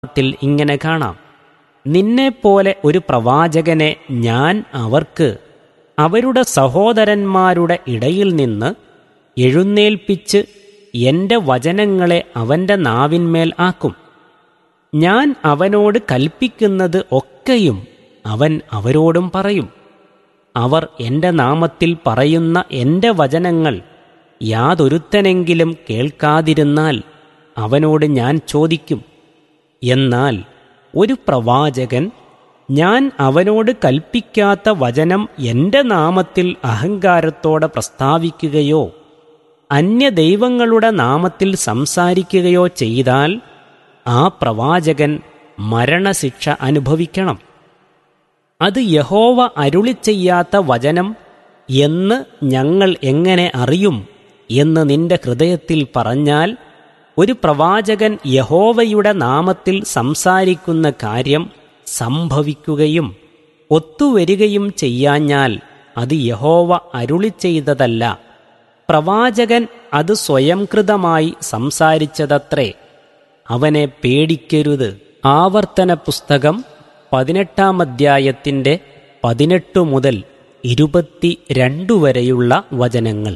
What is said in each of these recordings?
ത്തിൽ ഇങ്ങനെ കാണാം നിന്നെപ്പോലെ ഒരു പ്രവാചകനെ ഞാൻ അവർക്ക് അവരുടെ സഹോദരന്മാരുടെ ഇടയിൽ നിന്ന് എഴുന്നേൽപ്പിച്ച് എന്റെ വചനങ്ങളെ അവന്റെ നാവിന്മേൽ ആക്കും ഞാൻ അവനോട് കൽപ്പിക്കുന്നത് ഒക്കെയും അവൻ അവരോടും പറയും അവർ എന്റെ നാമത്തിൽ പറയുന്ന എന്റെ വചനങ്ങൾ യാതൊരുത്തനെങ്കിലും കേൾക്കാതിരുന്നാൽ അവനോട് ഞാൻ ചോദിക്കും എന്നാൽ ഒരു പ്രവാചകൻ ഞാൻ അവനോട് കൽപ്പിക്കാത്ത വചനം എന്റെ നാമത്തിൽ അഹങ്കാരത്തോടെ പ്രസ്താവിക്കുകയോ അന്യദൈവങ്ങളുടെ നാമത്തിൽ സംസാരിക്കുകയോ ചെയ്താൽ ആ പ്രവാചകൻ മരണശിക്ഷ അനുഭവിക്കണം അത് യഹോവ അരുളി ചെയ്യാത്ത വചനം എന്ന് ഞങ്ങൾ എങ്ങനെ അറിയും എന്ന് നിന്റെ ഹൃദയത്തിൽ പറഞ്ഞാൽ ഒരു പ്രവാചകൻ യഹോവയുടെ നാമത്തിൽ സംസാരിക്കുന്ന കാര്യം സംഭവിക്കുകയും ഒത്തുവരികയും ചെയ്യാഞ്ഞാൽ അത് യഹോവ അരുളി ചെയ്തതല്ല പ്രവാചകൻ അത് സ്വയംകൃതമായി സംസാരിച്ചതത്രേ അവനെ പേടിക്കരുത് ആവർത്തന പുസ്തകം പതിനെട്ടാം അധ്യായത്തിൻ്റെ പതിനെട്ട് മുതൽ ഇരുപത്തി രണ്ടു വരെയുള്ള വചനങ്ങൾ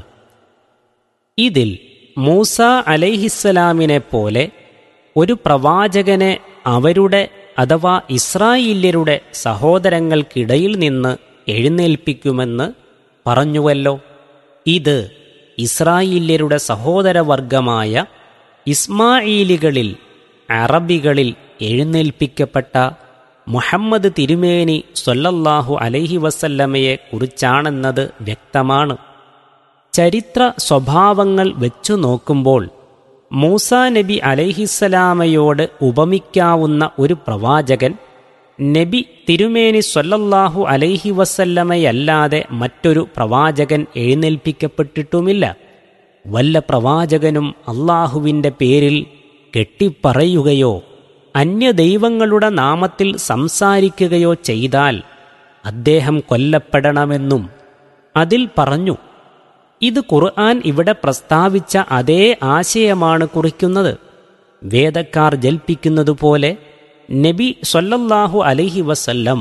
ഇതിൽ മൂസ അലൈഹിസ്സലാമിനെ പോലെ ഒരു പ്രവാചകനെ അവരുടെ അഥവാ ഇസ്രായേല്യരുടെ സഹോദരങ്ങൾക്കിടയിൽ നിന്ന് എഴുന്നേൽപ്പിക്കുമെന്ന് പറഞ്ഞുവല്ലോ ഇത് ഇസ്രായേല്യരുടെ സഹോദരവർഗമായ ഇസ്മായിലികളിൽ അറബികളിൽ എഴുന്നേൽപ്പിക്കപ്പെട്ട മുഹമ്മദ് തിരുമേനി സൊല്ലല്ലാഹു അലൈഹി വസല്ലമയെ കുറിച്ചാണെന്നത് വ്യക്തമാണ് ചരിത്ര സ്വഭാവങ്ങൾ വെച്ചു നോക്കുമ്പോൾ മൂസ നബി അലൈഹിസ്സലാമയോട് ഉപമിക്കാവുന്ന ഒരു പ്രവാചകൻ നബി തിരുമേനി സൊല്ലല്ലാഹു അലൈഹി വസല്ലമയല്ലാതെ മറ്റൊരു പ്രവാചകൻ എഴുന്നേൽപ്പിക്കപ്പെട്ടിട്ടുമില്ല വല്ല പ്രവാചകനും അള്ളാഹുവിൻ്റെ പേരിൽ കെട്ടിപ്പറയുകയോ അന്യദൈവങ്ങളുടെ നാമത്തിൽ സംസാരിക്കുകയോ ചെയ്താൽ അദ്ദേഹം കൊല്ലപ്പെടണമെന്നും അതിൽ പറഞ്ഞു ഇത് ഖുർആൻ ഇവിടെ പ്രസ്താവിച്ച അതേ ആശയമാണ് കുറിക്കുന്നത് വേദക്കാർ ജൽപ്പിക്കുന്നതുപോലെ നബി സൊല്ലല്ലാഹു അലൈഹി വസല്ലം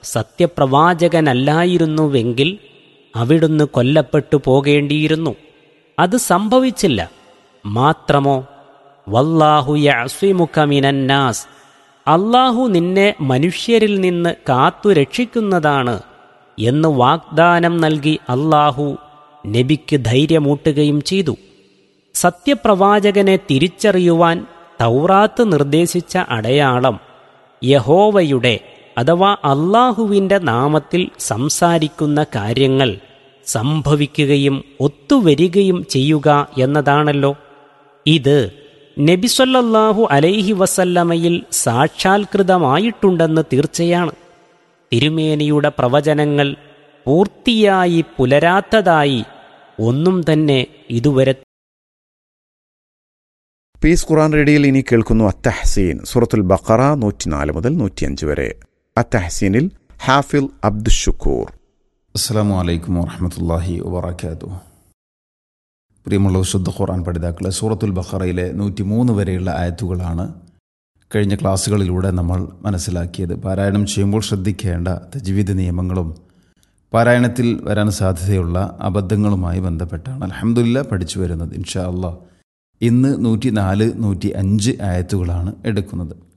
സത്യപ്രവാചകനല്ലായിരുന്നുവെങ്കിൽ അവിടുന്ന് കൊല്ലപ്പെട്ടു പോകേണ്ടിയിരുന്നു അത് സംഭവിച്ചില്ല മാത്രമോ വല്ലാഹു യഅ്സിമുക അള്ളാഹു നിന്നെ മനുഷ്യരിൽ നിന്ന് കാത്തു രക്ഷിക്കുന്നതാണ് എന്ന് വാഗ്ദാനം നൽകി അള്ളാഹു നബിക്ക് ധൈര്യമൂട്ടുകയും ചെയ്തു സത്യപ്രവാചകനെ തിരിച്ചറിയുവാൻ തൗറാത്ത് നിർദ്ദേശിച്ച അടയാളം യഹോവയുടെ അഥവാ അള്ളാഹുവിൻ്റെ നാമത്തിൽ സംസാരിക്കുന്ന കാര്യങ്ങൾ സംഭവിക്കുകയും ഒത്തുവരികയും ചെയ്യുക എന്നതാണല്ലോ ഇത് നബിസൊല്ലാഹു അലൈഹി വസല്ലമയിൽ സാക്ഷാത്കൃതമായിട്ടുണ്ടെന്ന് തീർച്ചയാണ് തിരുമേനിയുടെ പ്രവചനങ്ങൾ പൂർത്തിയായി പുലരാത്തതായി ഒന്നും തന്നെ ഇതുവരെ പീസ് ഖുറാൻ റേഡിയോയിൽ ഇനി കേൾക്കുന്നു അത്തഹസീൻ സൂറത്തുൽ ബഖറ നൂറ്റിനാല് മുതൽ നൂറ്റിയഞ്ച് വരെ അത്തഹസീനിൽ ഹാഫിൽ അബ്ദുഷുക്കൂർ അസ്സാം വലൈക്കും വാഹമത്തല്ലാഹി വാബർക്കാത്തു പ്രിയമുള്ള വിശുദ്ധ ഖുർആൻ പഠിതാക്കളെ സൂറത്തുൽ ബഖറയിലെ നൂറ്റി മൂന്ന് വരെയുള്ള ആയത്തുകളാണ് കഴിഞ്ഞ ക്ലാസ്സുകളിലൂടെ നമ്മൾ മനസ്സിലാക്കിയത് പാരായണം ചെയ്യുമ്പോൾ ശ്രദ്ധിക്കേണ്ട തജ്വീദ് നിയമങ്ങളും പാരായണത്തിൽ വരാൻ സാധ്യതയുള്ള അബദ്ധങ്ങളുമായി ബന്ധപ്പെട്ടാണ് അലഹമുല്ല പഠിച്ചു വരുന്നത് ഇൻഷാ അള്ളാഹ് ഇന്ന് നൂറ്റി നാല് നൂറ്റി അഞ്ച് ആയത്തുകളാണ് എടുക്കുന്നത്